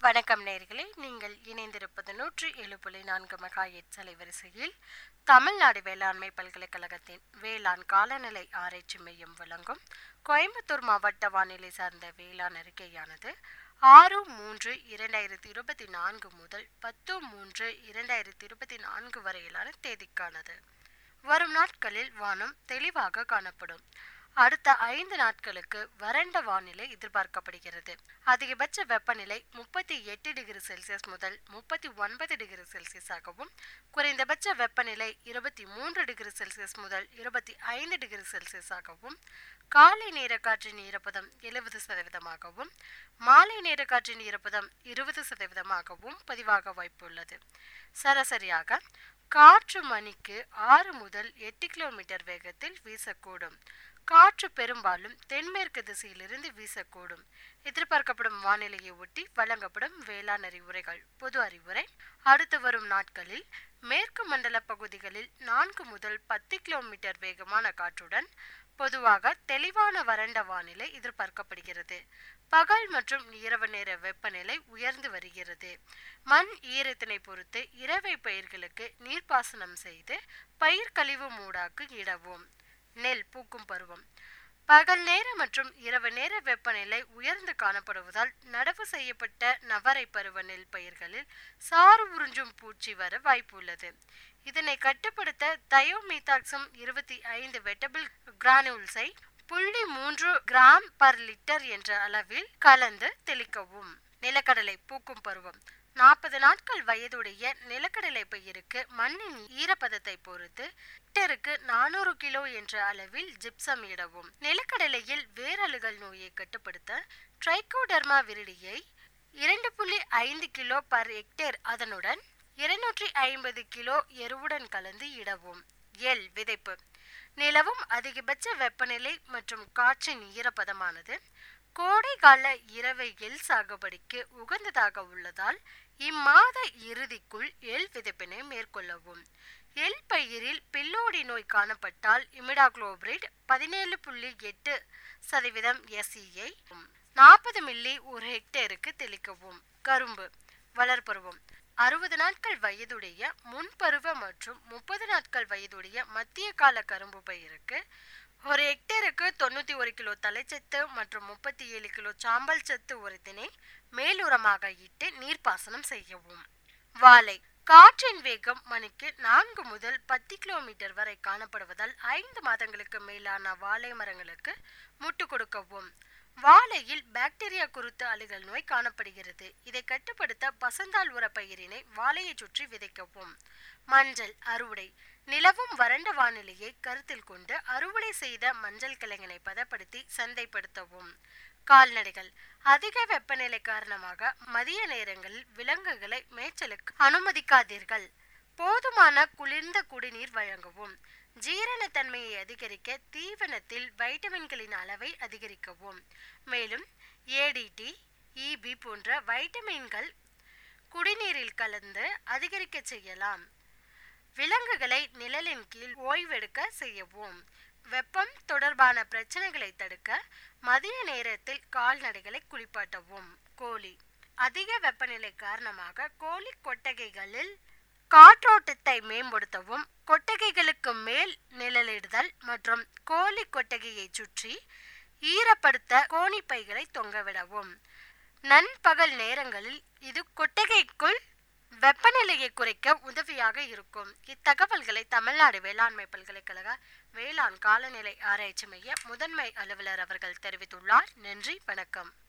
வணக்கம் நேர்களே நீங்கள் இணைந்திருப்பது நூற்றி ஏழு புள்ளி நான்கு மெகா எட்ஸ் அலைவரிசையில் தமிழ்நாடு வேளாண்மை பல்கலைக்கழகத்தின் வேளாண் காலநிலை ஆராய்ச்சி மையம் வழங்கும் கோயம்புத்தூர் மாவட்ட வானிலை சார்ந்த வேளாண் அறிக்கையானது ஆறு மூன்று இரண்டாயிரத்தி இருபத்தி நான்கு முதல் பத்து மூன்று இரண்டாயிரத்தி இருபத்தி நான்கு வரையிலான தேதிக்கானது வரும் நாட்களில் வானம் தெளிவாக காணப்படும் அடுத்த ஐந்து நாட்களுக்கு வறண்ட வானிலை எதிர்பார்க்கப்படுகிறது அதிகபட்ச வெப்பநிலை முப்பத்தி எட்டு டிகிரி செல்சியஸ் முதல் முப்பத்தி ஒன்பது டிகிரி செல்சியஸாகவும் குறைந்தபட்ச வெப்பநிலை இருபத்தி மூன்று டிகிரி செல்சியஸ் முதல் இருபத்தி ஐந்து டிகிரி செல்சியஸாகவும் காலை நேர காற்றின் ஈரப்பதம் எழுபது சதவீதமாகவும் மாலை நேர காற்றின் ஈரப்பதம் இருபது சதவீதமாகவும் பதிவாக வாய்ப்புள்ளது சராசரியாக காற்று மணிக்கு ஆறு முதல் எட்டு கிலோமீட்டர் வேகத்தில் வீசக்கூடும் காற்று பெரும்பாலும் தென்மேற்கு திசையிலிருந்து வீசக்கூடும் எதிர்பார்க்கப்படும் வானிலையை ஒட்டி வழங்கப்படும் வேளாண் அறிவுரைகள் பொது அறிவுரை அடுத்து வரும் நாட்களில் மேற்கு மண்டல பகுதிகளில் நான்கு முதல் பத்து கிலோமீட்டர் வேகமான காற்றுடன் பொதுவாக தெளிவான வறண்ட வானிலை எதிர்பார்க்கப்படுகிறது பகல் மற்றும் இரவு நேர வெப்பநிலை உயர்ந்து வருகிறது மண் ஈரத்தினை பொறுத்து இரவை பயிர்களுக்கு நீர்ப்பாசனம் செய்து பயிர் கழிவு மூடாக்கு இடவும் நெல் பூக்கும் பருவம் பகல் நேர மற்றும் இரவு நேர வெப்பநிலை உயர்ந்து காணப்படுவதால் நடவு செய்யப்பட்ட நவரை பருவ நெல் பயிர்களில் சாறு உறிஞ்சும் பூச்சி வர வாய்ப்புள்ளது இதனை கட்டுப்படுத்த தயோமீதாக்சம் இருபத்தி ஐந்து வெட்டபிள் கிரானியூல்ஸை புள்ளி மூன்று கிராம் பர் லிட்டர் என்ற அளவில் கலந்து தெளிக்கவும் நிலக்கடலை பூக்கும் பருவம் நாற்பது நாட்கள் வயதுடைய நிலக்கடலை பயிருக்கு மண்ணின் ஈரப்பதத்தை பொறுத்து ஹெக்டருக்கு நானூறு கிலோ என்ற அளவில் ஜிப்சம் இடவும் நிலக்கடலையில் வேரலுகள் நோயை கட்டுப்படுத்த ட்ரைகோடர்மா விரிடியை இரண்டு புள்ளி ஐந்து கிலோ பர் ஹெக்டேர் அதனுடன் இருநூற்றி ஐம்பது கிலோ எருவுடன் கலந்து இடவும் எல் விதைப்பு நிலவும் அதிகபட்ச வெப்பநிலை மற்றும் காற்றின் ஈரப்பதமானது கோடை கால இரவை எல் சாகுபடிக்கு உகந்ததாக உள்ளதால் இம்மாத இறுதிக்குள் எல் விதைப்பினை மேற்கொள்ளவும் எல் பயிரில் பில்லோடி நோய் காணப்பட்டால் இமிடாக்ளோபிரிட் பதினேழு புள்ளி எட்டு சதவீதம் எஸ்இயை நாற்பது மில்லி ஒரு ஹெக்டேருக்கு தெளிக்கவும் கரும்பு வளர்ப்பருவம் அறுபது நாட்கள் வயதுடைய முன்பருவ மற்றும் முப்பது நாட்கள் வயதுடைய மத்திய கால கரும்பு பயிருக்கு ஒரு ஹெக்டேருக்கு தொண்ணூத்தி ஒரு கிலோ தலைச்சத்து மற்றும் முப்பத்தி ஏழு கிலோ சாம்பல் சத்து உரத்தினை மேலுரமாக இட்டு நீர்ப்பாசனம் செய்யவும் வாழை காற்றின் வேகம் மணிக்கு நான்கு முதல் பத்து கிலோமீட்டர் வரை காணப்படுவதால் ஐந்து மாதங்களுக்கு மேலான வாழை மரங்களுக்கு முட்டு கொடுக்கவும் வாழையில் பாக்டீரியா குருத்து அழுகல் நோய் காணப்படுகிறது இதை கட்டுப்படுத்த பசந்தால் உர பயிரினை வாழையை சுற்றி விதைக்கவும் மஞ்சள் அறுவடை நிலவும் வறண்ட வானிலையை கருத்தில் கொண்டு அறுவடை செய்த மஞ்சள் கிழங்கினை பதப்படுத்தி சந்தைப்படுத்தவும் கால்நடைகள் அதிக வெப்பநிலை காரணமாக மதிய நேரங்களில் விலங்குகளை மேய்ச்சலுக்கு அனுமதிக்காதீர்கள் போதுமான குளிர்ந்த குடிநீர் வழங்கவும் ஜீரணத்தன்மையை அதிகரிக்க தீவனத்தில் வைட்டமின்களின் அளவை அதிகரிக்கவும் மேலும் ஏடிடி இபி போன்ற வைட்டமின்கள் குடிநீரில் கலந்து அதிகரிக்க செய்யலாம் விலங்குகளை நிழலின் கீழ் ஓய்வெடுக்க செய்யவும் வெப்பம் தொடர்பான பிரச்சனைகளை தடுக்க மதிய நேரத்தில் கால்நடைகளை குளிப்பாட்டவும் கோழி அதிக வெப்பநிலை காரணமாக கோழி கொட்டகைகளில் காற்றோட்டத்தை மேம்படுத்தவும் கொட்டகைகளுக்கு மேல் நிழலிடுதல் மற்றும் கோழி கொட்டகையை சுற்றி ஈரப்படுத்த கோணி பைகளை தொங்கவிடவும் நண்பகல் நேரங்களில் இது கொட்டகைக்குள் வெப்பநிலையை குறைக்க உதவியாக இருக்கும் இத்தகவல்களை தமிழ்நாடு வேளாண்மை பல்கலைக்கழக வேளாண் காலநிலை ஆராய்ச்சி மைய முதன்மை அலுவலர் அவர்கள் தெரிவித்துள்ளார் நன்றி வணக்கம்